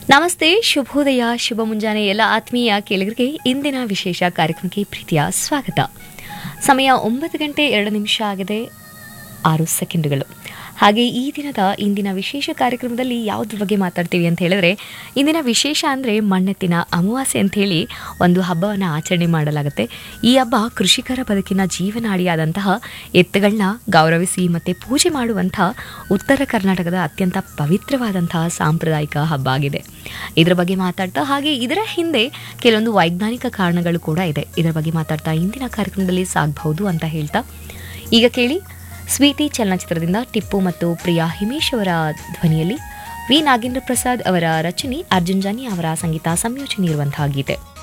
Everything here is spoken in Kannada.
ನಮಸ್ತೆ ಶುಭೋದಯ ಶುಭ ಮುಂಜಾನೆ ಎಲ್ಲ ಆತ್ಮೀಯ ಕೇಳಿಗರಿಗೆ ಇಂದಿನ ವಿಶೇಷ ಕಾರ್ಯಕ್ರಮಕ್ಕೆ ಪ್ರೀತಿಯ ಸ್ವಾಗತ ಸಮಯ ಒಂಬತ್ತು ಗಂಟೆ ಎರಡು ನಿಮಿಷ ಆಗಿದೆ ಆರು ಸೆಕೆಂಡುಗಳು ಹಾಗೆ ಈ ದಿನದ ಇಂದಿನ ವಿಶೇಷ ಕಾರ್ಯಕ್ರಮದಲ್ಲಿ ಯಾವುದ್ರ ಬಗ್ಗೆ ಮಾತಾಡ್ತೀವಿ ಅಂತ ಹೇಳಿದ್ರೆ ಇಂದಿನ ವಿಶೇಷ ಅಂದರೆ ಮಣ್ಣೆತ್ತಿನ ಅಮಾವಾಸ್ಯೆ ಅಂತ ಹೇಳಿ ಒಂದು ಹಬ್ಬವನ್ನು ಆಚರಣೆ ಮಾಡಲಾಗುತ್ತೆ ಈ ಹಬ್ಬ ಕೃಷಿಕರ ಬದುಕಿನ ಜೀವನಾಡಿಯಾದಂತಹ ಎತ್ತುಗಳನ್ನ ಗೌರವಿಸಿ ಮತ್ತು ಪೂಜೆ ಮಾಡುವಂಥ ಉತ್ತರ ಕರ್ನಾಟಕದ ಅತ್ಯಂತ ಪವಿತ್ರವಾದಂತಹ ಸಾಂಪ್ರದಾಯಿಕ ಹಬ್ಬ ಆಗಿದೆ ಇದರ ಬಗ್ಗೆ ಮಾತಾಡ್ತಾ ಹಾಗೆ ಇದರ ಹಿಂದೆ ಕೆಲವೊಂದು ವೈಜ್ಞಾನಿಕ ಕಾರಣಗಳು ಕೂಡ ಇದೆ ಇದರ ಬಗ್ಗೆ ಮಾತಾಡ್ತಾ ಇಂದಿನ ಕಾರ್ಯಕ್ರಮದಲ್ಲಿ ಸಾಗಬಹುದು ಅಂತ ಹೇಳ್ತಾ ಈಗ ಕೇಳಿ ಸ್ವೀಟಿ ಚಲನಚಿತ್ರದಿಂದ ಟಿಪ್ಪು ಮತ್ತು ಪ್ರಿಯಾ ಹಿಮೇಶ್ ಅವರ ಧ್ವನಿಯಲ್ಲಿ ವಿ ನಾಗೇಂದ್ರ ಪ್ರಸಾದ್ ಅವರ ರಚನೆ ಅರ್ಜುನ್ ಜಾನಿ ಅವರ ಸಂಗೀತ ಸಂಯೋಜನೆ ಇರುವಂತಹ ಗೀತೆ